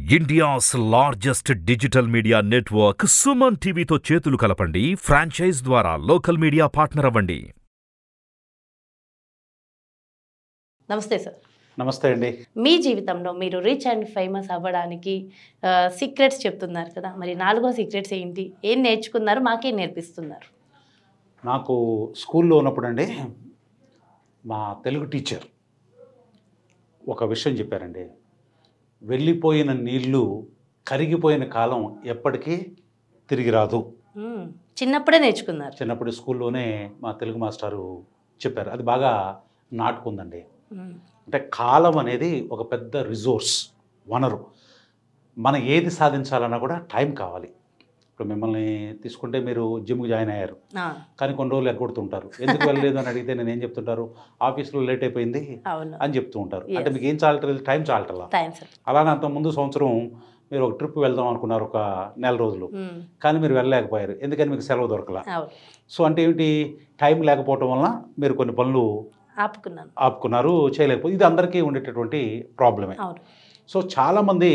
India's largest digital media network Suman టీవీతో చేతులు కలపండి ఫ్రాంచైజ్ ద్వారా లోకల్ మీడియా పార్ట్నర్ అవ్వండి నమస్తే సార్ నమస్తే అండి మీ జీవితంలో మీరు రిచ్ అండ్ ఫేమస్ అవ్వడానికి సీక్రెట్స్ చెప్తున్నారు కదా మరి నాలుగో సీక్రెట్స్ ఏంటి ఏం నేర్చుకున్నారు మాకేం నేర్పిస్తున్నారు నాకు స్కూల్లో ఉన్నప్పుడు అండి మా తెలుగు టీచర్ ఒక విషయం చెప్పారండి వెళ్ళిపోయిన నీళ్ళు కరిగిపోయిన కాలం ఎప్పటికీ తిరిగి రాదు మ్మ్. చిన్నప్పుడే నేర్చుకున్నారు చిన్నప్పుడు స్కూల్లోనే మా తెలుగు మాస్టారు చెప్పారు అది బాగా నాటుకుందండి మ్మ్. అంటే కాలం అనేది ఒక పెద్ద రిసోర్స్ వనరు మనం ఏది సాధించాలన్నా కూడా టైం కావాలి ఇప్పుడు మిమ్మల్ని తీసుకుంటే మీరు జిమ్కి జాయిన్ అయ్యారు ఆ, కానీ కొన్ని రోజులు ఎగ్గొడుతుంటారు ఎందుకు వెళ్ళలేదు అని అడిగితే నేను ఏం చెప్తుంటారు ఆఫీస్లో లేట్ అయిపోయింది అవును అని చెప్తూ ఉంటారు Yes. అంటే మీకు ఏం చాలట్లేదు టైం చాలటలా టైం సార్ అలానే అంత ముందు సంవత్సరం మీరు ఒక ట్రిప్ వెళ్దాం అనుకున్నారు ఒక నెల రోజులు మ్మ్. కానీ మీరు వెళ్ళలేకపోయారు ఎందుకని మీకు సెలవు దొరకలా అవును సో అంటే ఏమిటి టైం లేకపోవటం వలన మీరు కొన్ని పనులు ఆపుకున్నాను ఆపుకున్నారు చేయలేకపోతే ఇది అందరికీ ఉండేటటువంటి ప్రాబ్లమే అవును సో చాలామంది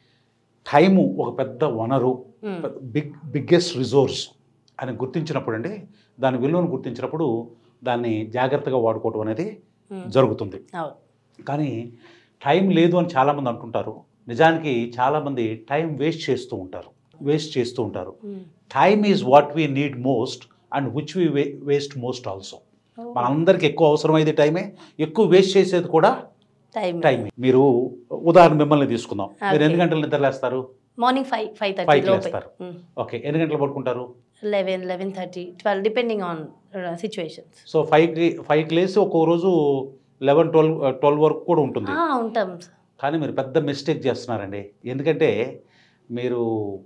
టైము ఒక పెద్ద వనరు మ్మ్. బిగ్ బిగ్గెస్ట్ రిసోర్స్ అని గుర్తించినప్పుడు అండి దాని విలువను గుర్తించినప్పుడు దాన్ని జాగ్రత్తగా వాడుకోవడం అనేది మ్మ్. జరుగుతుంది అవును కానీ టైం లేదు అని చాలామంది అంటుంటారు నిజానికి చాలామంది టైం వేస్ట్ చేస్తూ ఉంటారు వేస్ట్ చేస్తూ ఉంటారు మ్మ్. Time is what we need most and which we waste most also ఓ, మనందరికీ ఎక్కువ అవసరమైంది టైమే ఎక్కువ వేస్ట్ చేసేది కూడా టైం టైమే మీరు ఉదాహరణ మిమ్మల్ని తీసుకుందాం మీరు ఎన్ని Okay. గంటలు నిద్రలేస్తారు morning five five thirty Five కి లోపే లేస్తారు. ఓకే ఎన్ని గంటలు పడుకుంటారు eleven eleven thirty twelve depending on situations so ఫైవ్కి ఫైవ్కి లేసి ఒక్కో రోజు లెవెన్ ట్వెల్వ్ ట్వెల్వ్ వరకు కూడా ఉంటుంది ఉంటాం సార్ కానీ మీరు పెద్ద మిస్టేక్ చేస్తున్నారండి ఎందుకంటే మీరు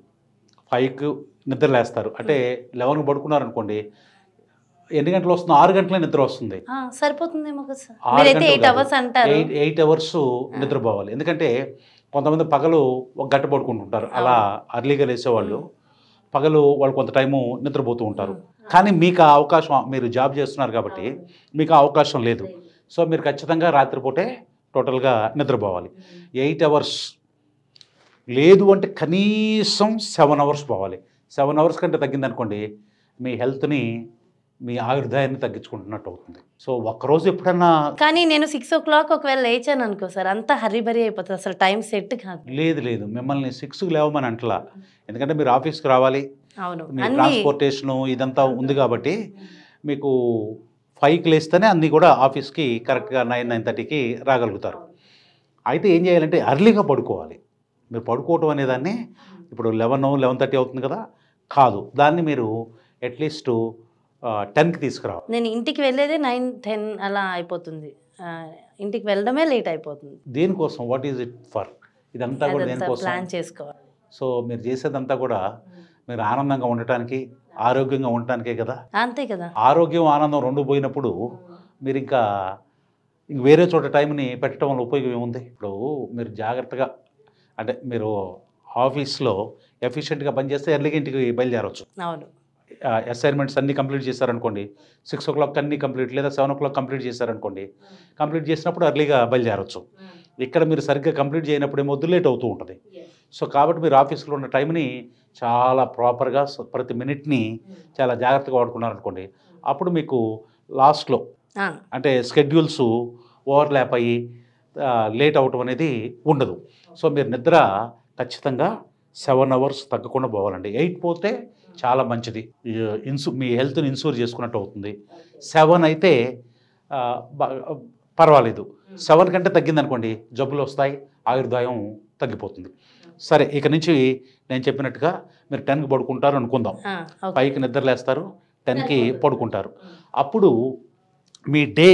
ఫైవ్కి నిద్రలేస్తారు అంటే లెవెన్కి పడుకున్నారనుకోండి ఎన్ని గంటలు వస్తుంది ఆరు గంటలే నిద్ర వస్తుంది ఆ, సరిపోతుందేమో కదా సార్ ఆరు మీరైతే గంటలు ఎయిట్ కాదు. అవర్స్ అంటారు ఎయిట్ ఎయిట్ అవర్స్ నిద్రపోవాలి ఎందుకంటే కొంతమంది పగలు ఒక గంట పడుకుంటుంటారు అలా అర్లీగా లేసేవాళ్ళు పగలు వాళ్ళు కొంత టైము నిద్రపోతూ ఉంటారు కానీ మీకు ఆ అవకాశం మీరు జాబ్ చేస్తున్నారు కాబట్టి మీకు ఆ అవకాశం లేదు సో మీరు ఖచ్చితంగా రాత్రిపూటే టోటల్గా నిద్రపోవాలి ఎయిట్ అవర్స్ లేదు అంటే కనీసం సెవెన్ అవర్స్ పోవాలి సెవెన్ అవర్స్ కంటే తగ్గిందనుకోండి మీ హెల్త్ని మీ ఆయుర్దాయాన్ని తగ్గించుకుంటున్నట్టు అవుతుంది సో ఒక్కరోజు ఎప్పుడన్నా కానీ నేను సిక్స్ ఓ క్లాక్ ఒకవేళ లేచాను అనుకో సార్ అంతా హరిబరి అయిపోతుంది అసలు టైం సెట్ కాదు లేదు లేదు మిమ్మల్ని సిక్స్కి లేవమని అంటలా ఎందుకంటే మీరు ఆఫీస్కి రావాలి అవును మీ అన్ని ట్రాన్స్పోర్టేషను ఇదంతా ఉంది కాబట్టి మీకు ఫైవ్కి లేస్తేనే అన్నీ కూడా ఆఫీస్కి కరెక్ట్గా నైన్ నైన్ థర్టీకి రాగలుగుతారు అయితే ఏం చేయాలంటే అర్లీగా పడుకోవాలి మీరు పడుకోవటం అనేదాన్ని ఇప్పుడు లెవెన్ లెవెన్ థర్టీ అవుతుంది కదా కాదు దాన్ని మీరు అట్లీస్ట్ టెన్కి తీసుకురావాలి నేను ఇంటికి వెళ్ళేదే నైన్ టెన్ అలా అయిపోతుంది ఆ, ఇంటికి వెళ్ళడమే లేట్ అయిపోతుంది దేనికోసం వాట్ ఈజ్ ఇట్ ఫర్ ఇదంతా కూడా అదంతా దేనికోసం ప్లాన్ చేసుకోవాలి సో మీరు చేసేదంతా కూడా మీరు ఆనందంగా ఉండటానికి ఆరోగ్యంగా ఉండటానికే కదా అంతే కదా ఆరోగ్యం ఆనందం రెండు పోయినప్పుడు మీరు ఇంకా ఇంక వేరే చోట టైంని పెట్టడం వల్ల ఉపయోగం ఏముంది ఇప్పుడు మీరు జాగ్రత్తగా అంటే మీరు ఆఫీస్లో ఎఫిషియెంట్గా పనిచేస్తే ఎర్లీగా ఇంటికి బయలుదేరవచ్చు అవును అసైన్మెంట్స్ అన్నీ కంప్లీట్ చేశారనుకోండి సిక్స్ ఓ క్లాక్ అన్నీ కంప్లీట్ లేదా సెవెన్ ఓ క్లాక్ కంప్లీట్ చేశారనుకోండి కంప్లీట్ చేసినప్పుడు ఎర్లీగా బయలుదేరవచ్చు ఇక్కడ మీరు సరిగ్గా కంప్లీట్ చేయనప్పుడు ఏమో లేట్ అవుతూ ఉంటుంది సో కాబట్టి మీరు ఆఫీస్లో ఉన్న టైంని చాలా ప్రాపర్గా ప్రతి మినిట్ని చాలా జాగ్రత్తగా వాడుకున్నారనుకోండి అప్పుడు మీకు లాస్ట్లో ఆ, అంటే స్కెడ్యూల్స్ ఓవర్లాప్ అయ్యి లేట్ అవటం అనేది ఉండదు సో మీరు నిద్ర ఖచ్చితంగా సెవెన్ అవర్స్ తగ్గకుండా పోవాలండి ఎయిట్ పోతే చాలా మంచిది ఈ ఇన్సూ మీ హెల్త్ని ఇన్సూర్ చేసుకున్నట్టు అవుతుంది సెవెన్ అయితే ఆ, బ- పర్వాలేదు సెవెన్ కంటే తగ్గిందనుకోండి జబ్బులు వస్తాయి ఆయుర్దాయం తగ్గిపోతుంది సరే ఇక నుంచి నేను చెప్పినట్టుగా మీరు టెన్కి పడుకుంటారు అనుకుందాం ఆ, ఓకే. పైకి నిద్రలేస్తారు టెన్కి పడుకుంటారు అప్పుడు మీ డే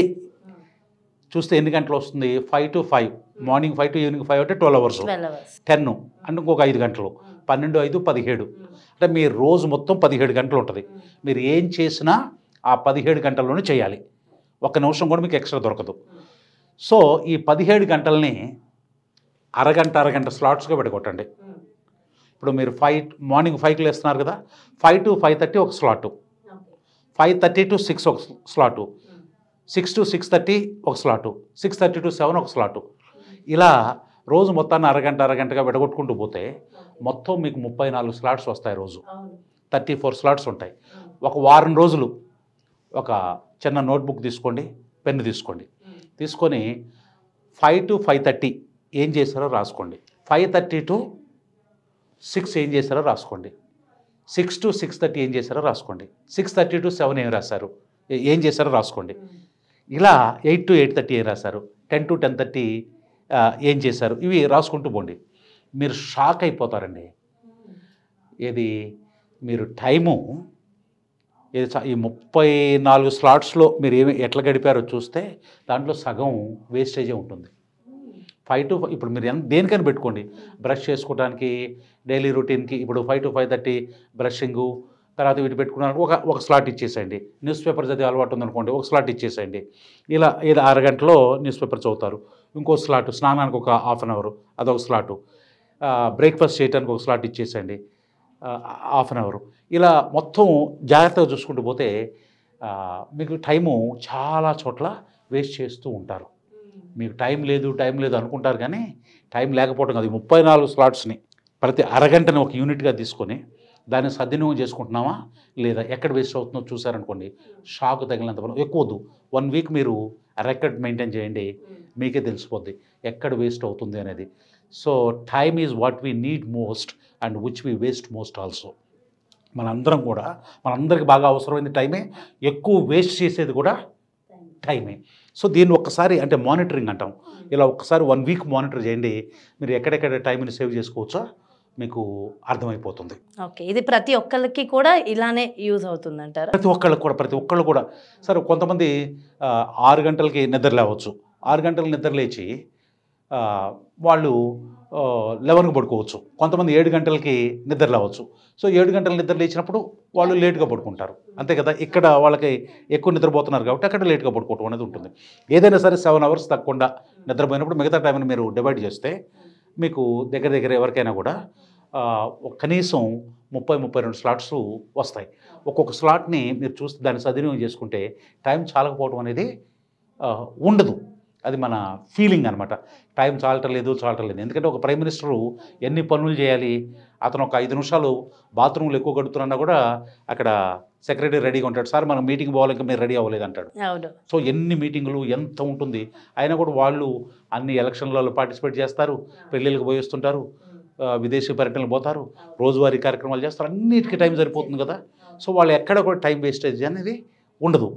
చూస్తే ఎన్ని గంటలు వస్తుంది five to five morning five to evening five అంటే ట్వెల్వ్ అవర్స్ 12 అవర్స్ టెన్ అంటే ఇంకొక ఐదు గంటలు పన్నెండు ఐదు పదిహేడు అంటే మీ రోజు మొత్తం పదిహేడు గంటలు ఉంటుంది మీరు ఏం చేసినా ఆ పదిహేడు గంటల్లోనే చేయాలి ఒక నిమిషం కూడా మీకు ఎక్స్ట్రా దొరకదు సో ఈ పదిహేడు గంటల్ని అరగంట అరగంట స్లాట్స్గా పెట్టుకొట్టండి ఇప్పుడు మీరు ఫైవ్ మార్నింగ్ ఫైవ్కి లేస్తున్నారు కదా ఫైవ్ టు ఫైవ్ థర్టీ ఒక slot five thirty to six ఒక slot six to six thirty ఒక slot six thirty to seven ఒక స్లాటు ఇలా రోజు మొత్తాన్ని అరగంట అరగంటగా విడగొట్టుకుంటూ పోతే మొత్తం మీకు ముప్పై నాలుగు స్లాట్స్ వస్తాయి రోజు థర్టీ ఫోర్ స్లాట్స్ ఉంటాయి ఒక వారం రోజులు ఒక చిన్న నోట్బుక్ తీసుకోండి పెన్ను తీసుకోండి తీసుకొని ఫైవ్ టు ఫైవ్ థర్టీ ఏం చేశారో రాసుకోండి ఫైవ్ థర్టీ టు సిక్స్ ఏం చేశారో రాసుకోండి సిక్స్ టు సిక్స్ థర్టీ ఏం చేశారో రాసుకోండి సిక్స్ థర్టీ టు సెవెన్ ఏం రాశారు ఏ- ఏం చేశారో రాసుకోండి ఇలా ఎయిట్ టు ఎయిట్ థర్టీ ఏం రాశారు టెన్ టు టెన్ థర్టీ ఏం చేశారు ఇవి రాసుకుంటూ పోండి మీరు షాక్ అయిపోతారండి ఇది మీరు టైము ఇది చ- ఈ ముప్పై నాలుగు స్లాట్స్లో మీరు ఏమి ఎట్లా గడిపారో చూస్తే దాంట్లో సగం వేస్టేజే ఉంటుంది ఫైవ్ టు ఇప్పుడు మీరు ఎంత దేనికైనా పెట్టుకోండి బ్రష్ చేసుకోవడానికి డైలీ రొటీన్కి ఇప్పుడు five to five thirty brushing తర్వాత వీటి పెట్టుకున్నాను ఒక ఒక స్లాట్ ఇచ్చేసేయండి న్యూస్ పేపర్ చదివే అలవాటు ఉందనుకోండి ఒక స్లాట్ ఇచ్చేసేయండి ఇలా ఇది అరగంటలో న్యూస్ పేపర్ చదువుతారు ఇంకో స్లాట్ స్నానానికి ఒక హాఫ్ అన్ అవర్ అదొక స్లాటు బ్రేక్ఫాస్ట్ చేయడానికి ఒక స్లాట్ ఇచ్చేసేయండి హాఫ్ అన్ అవర్ ఇలా మొత్తం జాగ్రత్తగా చూసుకుంటూ పోతే ఆ, మీకు టైము చాలా చోట్ల వేస్ట్ చేస్తూ ఉంటారు మీకు టైం లేదు టైం లేదు అనుకుంటారు కానీ టైం లేకపోవడం కాదు ఈ ముప్పై నాలుగు స్లాట్స్ని ప్రతి అరగంటని ఒక యూనిట్గా తీసుకొని దాన్ని సద్వినియోగం చేసుకుంటున్నామా లేదా ఎక్కడ వేస్ట్ అవుతుందో చూసారనుకోండి షాక్ తగిలినంత వరకు ఎక్కువ వద్దు వన్ వీక్ మీరు రికార్డ్ మెయింటైన్ చేయండి మీకే తెలిసిపోద్ది ఎక్కడ వేస్ట్ అవుతుంది అనేది so time is what we need most and which we waste most also మనందరం కూడా మనందరికి బాగా అవసరమైంది టైమే ఎక్కువ వేస్ట్ చేసేది కూడా టైమే సో దీన్ని ఒక్కసారి అంటే మానిటరింగ్ అంటాం ఇలా ఒక్కసారి వన్ వీక్ మానిటర్ చేయండి మీరు ఎక్కడెక్కడ టైంని సేవ్ చేసుకోవచ్చో మీకు అర్థమైపోతుంది ఓకే ఇది ప్రతి ఒక్కరికి కూడా ఇలానే యూజ్ అవుతుంది అంటారా ప్రతి ఒక్కళ్ళకి కూడా ప్రతి ఒక్కళ్ళు కూడా సరే కొంతమంది ఆ, ఆరు గంటలకి నిద్ర లేవచ్చు ఆరు గంటలకు నిద్ర లేచి ఆ, వాళ్ళు లెవెన్కి పడుకోవచ్చు కొంతమంది ఏడు గంటలకి నిద్ర లేవచ్చు సో ఏడు గంటల నిద్ర లేచినప్పుడు వాళ్ళు లేట్గా పడుకుంటారు అంతే కదా ఇక్కడ వాళ్ళకి ఎక్కువ నిద్రపోతున్నారు కాబట్టి అక్కడ లేట్గా పడుకోవటం అనేది ఉంటుంది ఏదైనా సరే సెవెన్ అవర్స్ తగ్గకుండా నిద్రపోయినప్పుడు మిగతా టైంని మీరు డివైడ్ చేస్తే మీకు దగ్గర దగ్గర ఎవరికైనా కూడా ఆ, ఒక కనీసం ముప్పై ముప్పై రెండు స్లాట్స్ వస్తాయి ఒక్కొక్క స్లాట్ని మీరు చూస్తే దాన్ని సద్వినియోగం చేసుకుంటే టైం చాలకపోవడం అనేది ఆ, ఉండదు అది మన ఫీలింగ్ అనమాట టైం చాలటలేదు చాలటలేదు ఎందుకంటే ఒక ప్రైమ్ మినిస్టరు ఎన్ని పనులు చేయాలి అతను ఒక ఐదు నిమిషాలు బాత్రూంలో ఎక్కువ గడుపుతున్నా కూడా అక్కడ సెక్రటరీ రెడీగా ఉంటాడు సార్ మనం మీటింగ్ పోవాలి ఇంకా మీరు రెడీ అవ్వలేదు అంటాడు అవును సో ఎన్ని మీటింగులు ఎంత ఉంటుంది అయినా కూడా వాళ్ళు అన్ని ఎలక్షన్లలో పార్టిసిపేట్ చేస్తారు పెళ్ళిళ్ళకి పోయి వస్తుంటారు ఆ, విదేశీ పర్యటనలు పోతారు రోజువారీ కార్యక్రమాలు చేస్తారు అన్నిటికీ టైం సరిపోతుంది కదా సో వాళ్ళు ఎక్కడ కూడా టైం వేస్టేజ్ అనేది ఉండదు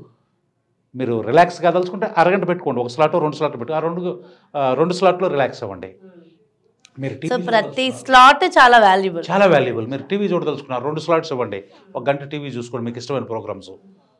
మీరు రిలాక్స్ కాదలుచుకుంటే అరగంట పెట్టుకోండి ఒక స్లాట్ రెండు స్లాట్ పెట్టు ఆ రెండు ఆ, రెండు స్లాట్లో రిలాక్స్ అవ్వండి మీరు సో టీవీ ప్రతి స్లాట్ చాలా వాల్యుబుల్ చాలా వాల్యుబుల్ మీరు టీవీ చూడదలుచుకున్నారు రెండు స్లాట్స్ ఇవ్వండి ఒక గంట టీవీ చూసుకోండి మీకు ఇష్టమైన ప్రోగ్రామ్స్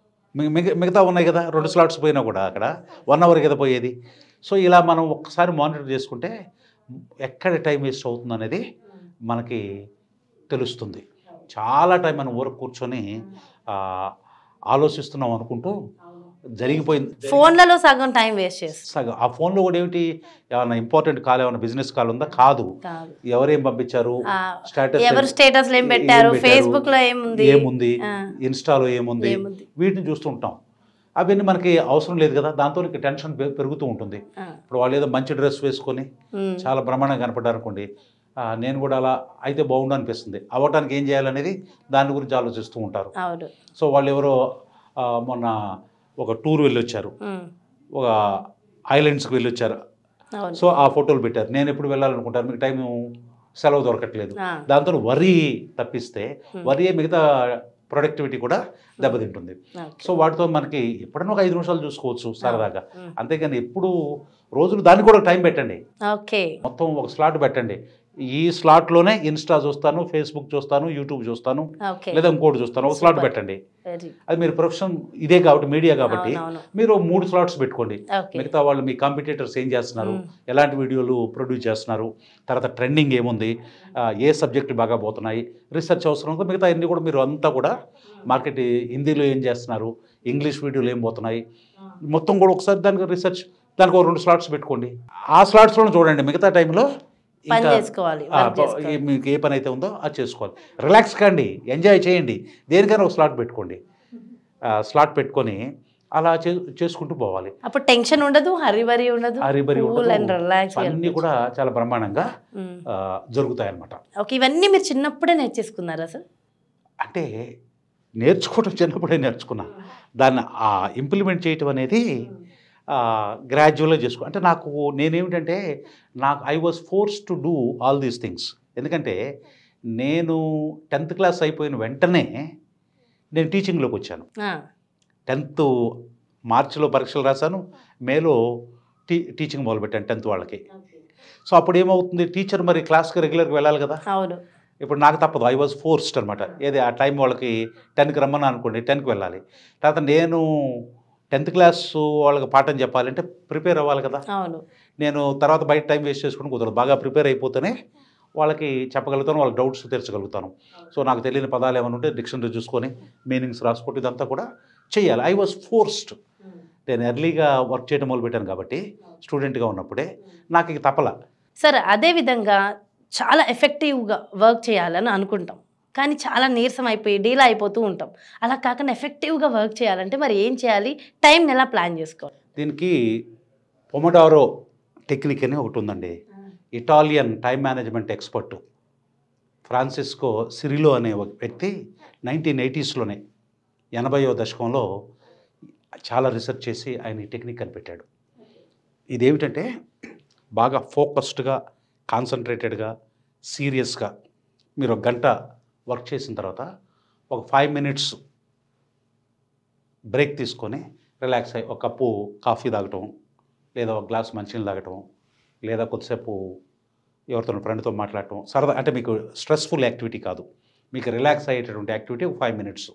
మిగతా ఉన్నాయి కదా రెండు స్లాట్స్ పోయినా కూడా అక్కడ వన్ అవర్ కదా పోయేది సో ఇలా మనం ఒక్కసారి మానిటర్ చేసుకుంటే ఎక్కడ టైం వేస్ట్ అవుతుంది అనేది మనకి తెలుస్తుంది చాలా టైం మనం ఊరకు కూర్చొని ఆ, ఆలోచిస్తున్నాం అనుకుంటూ జరిగిపోయింది ఫోన్లలో సగం టైం వేస్ట్ చేస్తారు సగం ఆ ఫోన్లో కూడా ఏమిటి ఏమైనా ఇంపార్టెంట్ కాల్ ఏమైనా బిజినెస్ కాల్ ఉందా కాదు కాదు. ఎవరేం పంపించారు ఆ, స్టేటస్ ఎవరు స్టేటస్ ఏం పెట్టారు ఫేస్బుక్ లో ఏముంది ఏముంది ఆ, ఇన్స్టాలో ఏముంది ఏముంది వీటిని చూస్తుంటాం అవన్నీ మనకి అవసరం లేదు కదా దాంతో నీకు టెన్షన్ పె- పెరుగుతూ ఉంటుంది ఆ, ఇప్పుడు వాళ్ళు ఏదో మంచి డ్రెస్ వేసుకొని ఉమ్, చాలా బ్రహ్మాండంగా కనపడ్డారు అనుకోండి ఆ, నేను కూడా అలా అయితే బాగుండు అనిపిస్తుంది అవ్వటానికి ఏం చేయాలనేది దాని గురించి ఆలోచిస్తూ ఉంటారు అవును సో వాళ్ళు ఎవరో ఆ, మొన్న ఒక టూర్ వెళ్ళి వచ్చారు ఉమ్, ఒక ఐలాండ్స్కి వెళ్ళి వచ్చారు అవును సో ఆ ఫోటోలు పెట్టారు నేను ఎప్పుడు వెళ్ళాలనుకుంటాను మీకు టైం సెలవు దొరకట్లేదు ఆ, దాంతో వరి తప్పిస్తే Hmm. వరి మిగతా ప్రొడక్టివిటీ కూడా దెబ్బతింటుంది ఓకే. సో వాటితో మనకి ఎప్పుడైనా ఒక ఐదు నిమిషాలు చూసుకోవచ్చు సరదాగా ఉమ్, అంతేగాని ఎప్పుడు రోజులు దానికి కూడా టైం పెట్టండి ఓకే మొత్తం ఒక స్లాట్ పెట్టండి ఈ స్లాట్లోనే ఇన్స్టా చూస్తాను ఫేస్బుక్ చూస్తాను యూట్యూబ్ చూస్తాను ఓకే లేదా ఇంకోటి చూస్తాను ఒక స్లాట్ Super. పెట్టండి వెరీ అది మీరు ప్రొఫెషన్ ఇదే కాబట్టి మీడియా కాబట్టి అవునవును మీరు మూడు స్లాట్స్ పెట్టుకోండి ఓకే మిగతా వాళ్ళు మీ కాంపిటేటర్స్ ఏం చేస్తున్నారు ఉమ్, ఎలాంటి వీడియోలు ప్రొడ్యూస్ చేస్తున్నారు తర్వాత ట్రెండింగ్ ఏముంది ఆ, ఏ సబ్జెక్టులు బాగా పోతున్నాయి రీసెర్చ్ అవసరం ఉందో మిగతా అన్ని కూడా మీరు అంతా కూడా మార్కెట్ హిందీలో ఏం చేస్తున్నారు ఇంగ్లీష్ వీడియోలు ఏం పోతున్నాయి మొత్తం కూడా ఒకసారి దానికి రీసెర్చ్ దానికి ఒక రెండు స్లాట్స్ పెట్టుకోండి ఆ స్లాట్స్లో చూడండి మిగతా టైంలో పని ఇంకా చేసుకోవాలి ఆ, వర్క్ ప- చేసుకోవాలి. ఈ- మీకు ఏ పని అయితే ఉందో అది చేసుకోవాలి రిలాక్స్ కండి ఎంజాయ్ చేయండి దేనికైనా ఒక స్లాట్ పెట్టుకోండి ఆ, స్లాట్ పెట్టుకొని అలా చే చేసుకుంటూ పోవాలి అప్పుడు టెన్షన్ ఉండదు హరిబరి ఉండదు హరిబరి కూల్ ఉండదు. అండ్ రిలాక్స్ అన్నీ కూడా చాలా బ్రహ్మాండంగా ఆ, జరుగుతాయి అన్నమాట ఓకే ఇవన్నీ మీరు చిన్నప్పుడే నేర్చేసుకున్నారా సార్ అంటే నేర్చుకోవడం చిన్నప్పుడే నేర్చుకున్నా దాన్ని ఆ ఇంప్లిమెంట్ చేయటం అనేది గ్రాడ్యువల్గా చేసుకో అంటే నాకు నేనేమిటంటే నాకు I was force to do all these things ఎందుకంటే నేను టెన్త్ క్లాస్ అయిపోయిన వెంటనే నేను టీచింగ్లోకి వచ్చాను టెన్త్ మార్చిలో పరీక్షలు రాశాను మేలో టీ టీచింగ్ మొదలుపెట్టాను టెన్త్ వాళ్ళకి సో అప్పుడు ఏమవుతుంది టీచర్ మరి క్లాస్కి రెగ్యులర్గా వెళ్ళాలి కదా అవును ఇప్పుడు నాకు తప్పదు ఐ వాజ్ ఫోర్స్డ్ అనమాట ఏది ఆ టైం వాళ్ళకి టెన్కి రమ్మని అనుకోండి టెన్కి వెళ్ళాలి తర్వాత నేను టెన్త్ క్లాస్ వాళ్ళకి పాఠం చెప్పాలంటే ప్రిపేర్ అవ్వాలి కదా అవును నేను తర్వాత బయట టైం వేస్ట్ చేసుకుని కుదరదు బాగా ప్రిపేర్ అయిపోతేనే వాళ్ళకి చెప్పగలుగుతాను వాళ్ళ డౌట్స్ తీర్చగలుగుతాను సో నాకు తెలియని పదాలు ఏమైనా ఉంటే డిక్షనరీ చూసుకొని మీనింగ్స్ రాసుకుంటే ఇదంతా కూడా చేయాలి ఐ వాజ్ ఫోర్స్డ్ నేను ఎర్లీగా వర్క్ చేయడం మొదలుపెట్టాను కాబట్టి స్టూడెంట్గా ఉన్నప్పుడే నాకు ఇక తప్పల సార్ అదే విధంగా చాలా ఎఫెక్టివ్గా వర్క్ చేయాలని అనుకుంటాం కానీ చాలా నీరసం అయిపోయి డీలా అయిపోతూ ఉంటాం అలా కాకుండా ఎఫెక్టివ్గా వర్క్ చేయాలంటే మరి ఏం చేయాలి టైంని ఎలా ప్లాన్ చేసుకోవాలి దీనికి పొమడారో టెక్నిక్ అని ఒకటి ఉందండి Italian time management expert Francesco Cirillo అనే ఒక వ్యక్తి నైన్టీన్ ఎయిటీస్లోనే ఎనభైవ దశకంలో చాలా రీసెర్చ్ చేసి ఆయన ఈ టెక్నిక్ కనిపెట్టాడు ఇదేమిటంటే బాగా ఫోకస్డ్గా కాన్సన్ట్రేటెడ్గా సీరియస్గా మీరు ఒక గంట వర్క్ చేసిన తర్వాత ఒక ఫైవ్ మినిట్స్ బ్రేక్ తీసుకొని రిలాక్స్ అయ్యి ఒక కప్పు కాఫీ తాగటం లేదా ఒక గ్లాస్ మంచినీళ్ళు తాగటం లేదా కొద్దిసేపు ఎవరితో ఫ్రెండ్తో మాట్లాడటం సరదా అంటే మీకు స్ట్రెస్ఫుల్ యాక్టివిటీ కాదు మీకు రిలాక్స్ అయ్యేటటువంటి యాక్టివిటీ ఒక ఫైవ్ మినిట్స్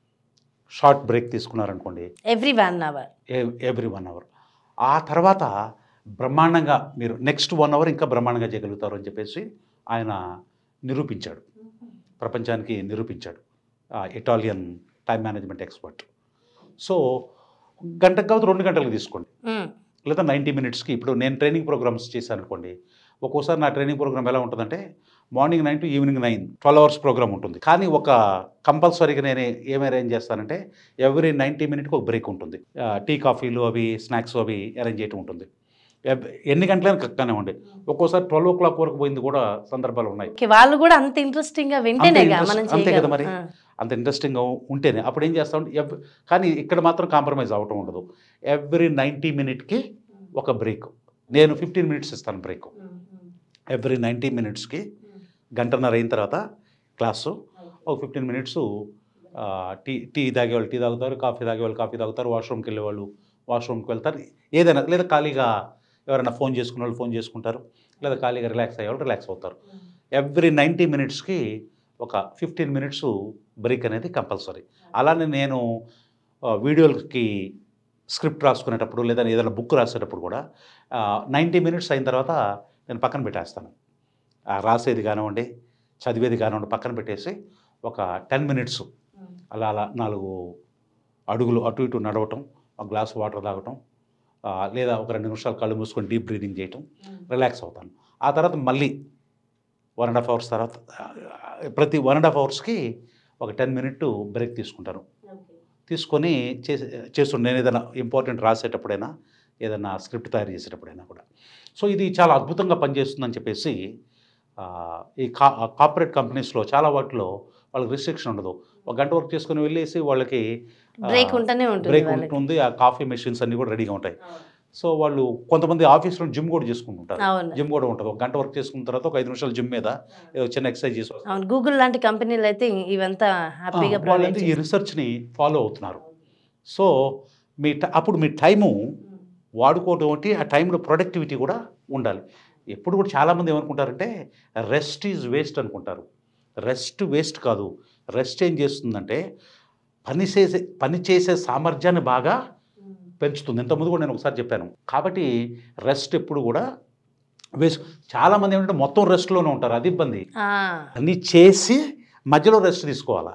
షార్ట్ బ్రేక్ తీసుకున్నారనుకోండి every one hour every one hour ఆ తర్వాత బ్రహ్మాండంగా మీరు నెక్స్ట్ వన్ అవర్ ఇంకా బ్రహ్మాండంగా చేయగలుగుతారు అని చెప్పేసి ఆయన నిరూపించాడు ప్రపంచానికి నిరూపించాడు ఆ Italian time management expert so గంటకు కావచ్చు రెండు గంటలకు తీసుకోండి లేదా నైంటీ మినిట్స్కి ఇప్పుడు నేను ట్రైనింగ్ ప్రోగ్రామ్స్ చేశాను అనుకోండి ఒక్కోసారి నా ట్రైనింగ్ ప్రోగ్రామ్ ఎలా ఉంటుందంటే morning nine to evening nine twelve hours program ఉంటుంది కానీ ఒక కంపల్సరీగా నేను ఏం అరేంజ్ చేస్తానంటే ఎవ్రీ నైంటీ మినిట్కి ఒక బ్రేక్ ఉంటుంది ఆ, టీ కాఫీలు అవి స్నాక్స్ అవి అరేంజ్ చేయటం ఉంటుంది ఎవ్- ఎన్ని గంటలైనా కక్కనివ్వండి ఒక్కోసారి ట్వెల్వ్ ఓ క్లాక్ వరకు పోయింది కూడా సందర్భాలు ఉన్నాయి ఓకే వాళ్ళు కూడా అంత ఇంట్రెస్టింగ్గా వింటేనేగా interest- మనం అంతే కదా చేయగలం మరి. ఆ. అంత ఇంట్రెస్టింగ్గా ఉంటేనే అప్పుడు ఏం చేస్తామంటే ఎవ్ కానీ ఇక్కడ మాత్రం కాంప్రమైజ్ అవ్వటం ఉండదు ఎవ్రీ నైంటీ మినిట్కి ఒక బ్రేక్ నేను ఫిఫ్టీన్ మినిట్స్ ఇస్తాను బ్రేక్ ఎవ్రీ నైంటీ మినిట్స్కి గంటన్నర అయిన తర్వాత క్లాసు ఒక ఫిఫ్టీన్ మినిట్స్ టీ టీ తాగేవాళ్ళు టీ తాగుతారు కాఫీ తాగేవాళ్ళు కాఫీ తాగుతారు వాష్రూమ్కి వెళ్ళేవాళ్ళు వాష్రూమ్కి వెళ్తారు ఏదైనా లేదా ఖాళీగా ఎవరైనా ఫోన్ చేసుకునే వాళ్ళు ఫోన్ చేసుకుంటారు లేదా ఖాళీగా రిలాక్స్ అయ్యేవాళ్ళు రిలాక్స్ అవుతారు ఎవ్రీ నైంటీ మినిట్స్కి ఒక ఫిఫ్టీన్ మినిట్స్ బ్రేక్ అనేది కంపల్సరీ అలానే నేను ఆ, వీడియోలకి స్క్రిప్ట్ రాసుకునేటప్పుడు లేదా ఏదైనా బుక్ రాసేటప్పుడు కూడా నైంటీ మినిట్స్ అయిన తర్వాత నేను పక్కన పెట్టేస్తాను ఆ రాసేది కానివ్వండి చదివేది కానివ్వండి పక్కన పెట్టేసి ఒక టెన్ మినిట్స్ అలా అలా నాలుగు అడుగులు అటు ఇటు నడవటం ఒక గ్లాస్ వాటర్ తాగటం ఆ, లేదా ఒక రెండు నిమిషాలు కళ్ళు మూసుకొని డీప్ బ్రీదింగ్ చేయటం రిలాక్స్ అవుతాను ఆ తర్వాత మళ్ళీ వన్ అండ్ హాఫ్ అవర్స్ తర్వాత ఆ, ప్రతి వన్ అండ్ హాఫ్ అవర్స్కి ఒక టెన్ మినిట్ బ్రేక్ తీసుకుంటాను తీసుకొని చేసే చేస్తుండే నేను ఏదైనా ఇంపార్టెంట్ రాసేటప్పుడైనా ఏదైనా స్క్రిప్ట్ తయారు చేసేటప్పుడైనా కూడా సో ఇది చాలా అద్భుతంగా పనిచేస్తుందని చెప్పేసి ఆ, ఈ కా కార్పొరేట్ కంపెనీస్లో చాలా వాటిలో వాళ్ళకి రిస్ట్రిక్షన్ ఉండదు ఒక గంట వర్క్ చేసుకుని వెళ్ళేసి వాళ్ళకి బ్రేక్ ఉంటూనే ఉంటుంది బ్రేక్ వాళ్ళకి ఉంటుంది ఆ కాఫీ మెషిన్స్ అన్నీ కూడా రెడీగా ఉంటాయి సో వాళ్ళు కొంతమంది ఆఫీస్లో జిమ్ కూడా చేసుకుంటుంటారు అవును జిమ్ కూడా ఉంటుంది ఒక గంట వర్క్ చేసుకున్న తర్వాత ఒక ఐదు నిమిషాలు జిమ్ మీద ఏదో చిన్న ఎక్సర్సైజ్ చేసి వస్తారు. అవును గూగుల్ లాంటి కంపెనీలు అయితే ఇవంతా హ్యాపీగా ఆ, ప్రొవైడ్ వాళ్ళంతా ఈ రీసెర్చ్ని ఫాలో అవుతున్నారు సో మీ ట- అప్పుడు మీ టైము వాడుకోవడం ఒకటి ఆ టైంలో ప్రొడక్టివిటీ కూడా ఉండాలి ఎప్పుడు కూడా చాలామంది ఏమనుకుంటారంటే రెస్ట్ ఈజ్ వేస్ట్ అనుకుంటారు రెస్ట్ వేస్ట్ కాదు రెస్ట్ ఏం చేస్తుందంటే పని చేసే పని చేసే సామర్థ్యాన్ని బాగా పెంచుతుంది ఇంతకుముందు కూడా నేను ఒకసారి చెప్పాను కాబట్టి రెస్ట్ ఎప్పుడు కూడా వేస్ట్ చాలామంది ఏమంటే మొత్తం రెస్ట్లోనే ఉంటారు అది ఇబ్బంది అన్నీ చేసి మధ్యలో రెస్ట్ తీసుకోవాలా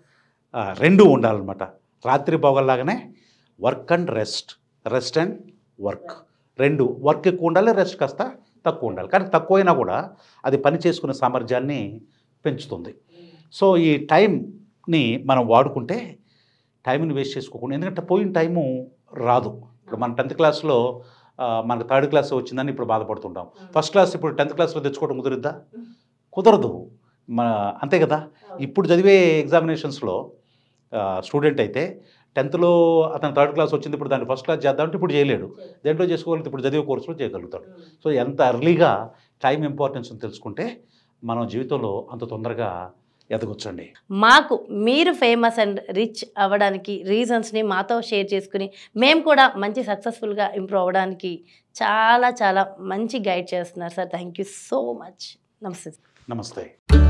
ఆ, రెండు ఉండాలన్నమాట రాత్రి పోగల్లాగానే work and rest rest and work రెండు వర్క్ ఎక్కువ ఉండాలి రెస్ట్ కాస్త తక్కువ ఉండాలి కానీ తక్కువైనా కూడా అది పని చేసుకునే సామర్థ్యాన్ని పెంచుతుంది సో ఈ టైంని మనం వాడుకుంటే టైంని వేస్ట్ చేసుకోకుండా ఎందుకంటే పోయిన టైము రాదు ఇప్పుడు మన టెన్త్ క్లాస్లో ఆ, మనకు థర్డ్ క్లాస్ వచ్చిందని ఇప్పుడు బాధపడుతుంటాం ఫస్ట్ క్లాస్ ఇప్పుడు టెన్త్ క్లాస్లో తెచ్చుకోవడం కుదురుద్దా కుదరదు మన అంతే కదా ఇప్పుడు చదివే ఎగ్జామినేషన్స్లో స్టూడెంట్ అయితే టెన్త్లో అతను థర్డ్ క్లాస్ వచ్చింది ఇప్పుడు దాన్ని ఫస్ట్ క్లాస్ చేద్దామంటే ఇప్పుడు చేయలేడు దేంట్లో చేసుకోగలిగితే ఇప్పుడు చదివే కోర్సులో చేయగలుగుతాడు సో ఎంత ఎర్లీగా టైం ఇంపార్టెన్స్ తెలుసుకుంటే మనం జీవితంలో అంత తొందరగా ఎదగొచ్చండి మాకు మీరు ఫేమస్ అండ్ రిచ్ అవ్వడానికి రీజన్స్ని మాతో షేర్ చేసుకుని మేము కూడా మంచి సక్సెస్ఫుల్గా ఇంప్రూవ్ అవ్వడానికి చాలా చాలా మంచి గైడ్ చేస్తున్నారు sir thank you so much నమస్తే నమస్తే